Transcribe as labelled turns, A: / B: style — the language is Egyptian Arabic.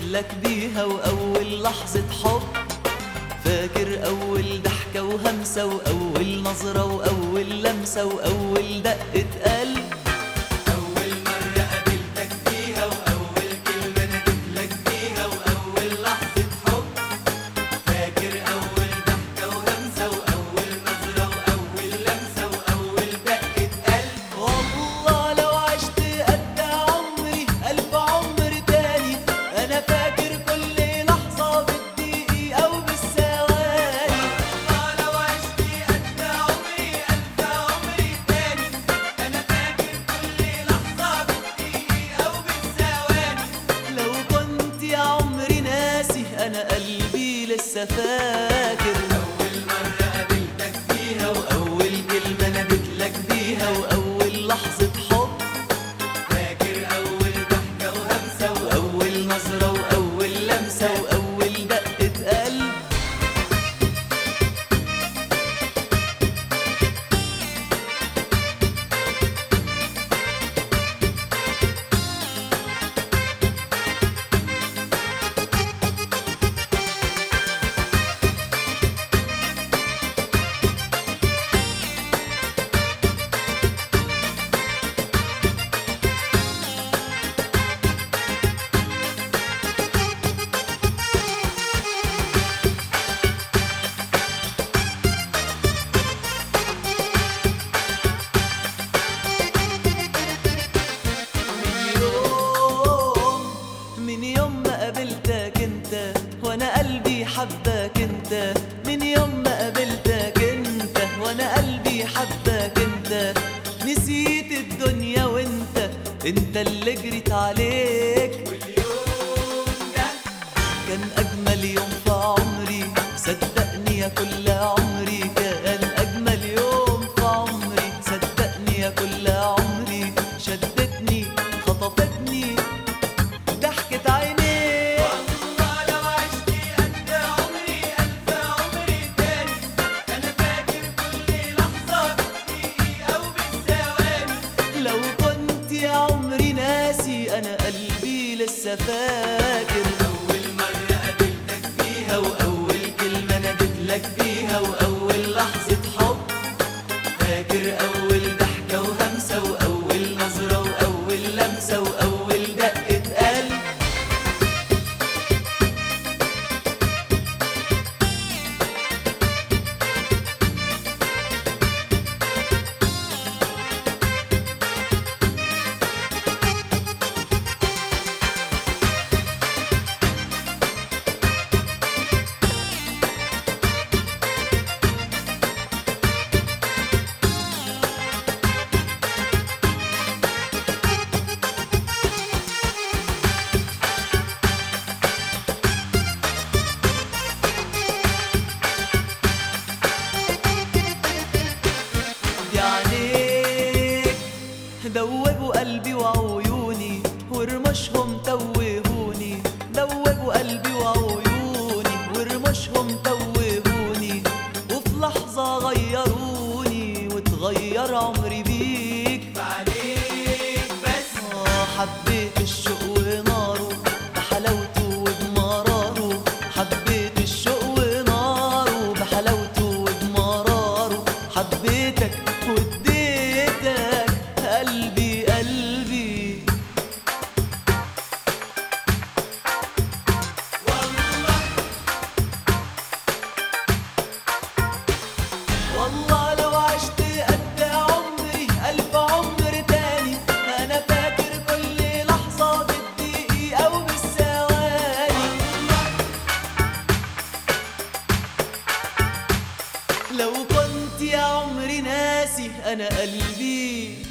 A: بدلك بيها وأول لحظة حب فاكر أول ضحكة وهمسة وأول نظرة وأول لمسة وأول دقة قلب
B: أول مرة قابلتك فيها وأول كلمة ناديتلك بيها وأول لحظة حب فاكر أول ضحكة وهمسة وأول نظرة وأول لمسة وأول دقة قلب
A: والله لو عشت قد عمري ألف عمر تاني أنا فاكر كل لحظة بالدقيقة أو بالثواني
B: آه لو عشت قد عمري ألف عمري تاني أنا فاكر كل لحظة بالدقيقة وبالثواني
A: لو كنت يا عمري ناسي أنا قلبي لسه فاكر
B: أول مرة قابلتك فيها
A: وأول كلمة ناديتلك بيها وأول لحظة حب
B: فاكر أول ضحكة وهمسة
A: وأول نظرة وأول لمسة وأول دقة قلب من يوم من يوم ما قابلتك انت وانا قلبي حبك انت من يوم ما قابلتك انت وانا قلبي حبك انت نسيت الدنيا وانت انت اللي جريت عليك
B: واليوم ده
A: كان اجمل يوم في عمري صدقني يا كل عمري كان اجمل يوم في عمري صدقني يا كل عمري شدتني خطفتني ضحكة عينيك
B: والله لو عشت قد عمري ألف عمري تاني أنا فاكر كل لحظة بالدقيقة وبالثواني
A: لو كنت يا عمري ناسي انا قلبي لسه فاكر
B: أول مرة قابلتك فيها
A: واول كلمة ناديتلك بيها واول لحظة حب فاكر اول ضحكة وهمسة واول نظرة واول لمسة واول دقة قلب دي عينيك دوبوا قلبي وعيوني ورمشهم توهوني دوبوا قلبي وعيوني ورمشهم توهوني وفي لحظة غيروني وتغير عمري بيك
B: عليك بس
A: آه حبيت الشوق وناره بحلاوته وبمراره حبيت الشوق وناره بحلاوته وبمراره حبيتك واديتك قلبي قلبي
B: والله
A: والله لو عشت قد عمري ألف عمر تاني أنا فاكر كل لحظة بالدقيقة وبالثواني لو كنت يا عمري ناسي أنا قلبي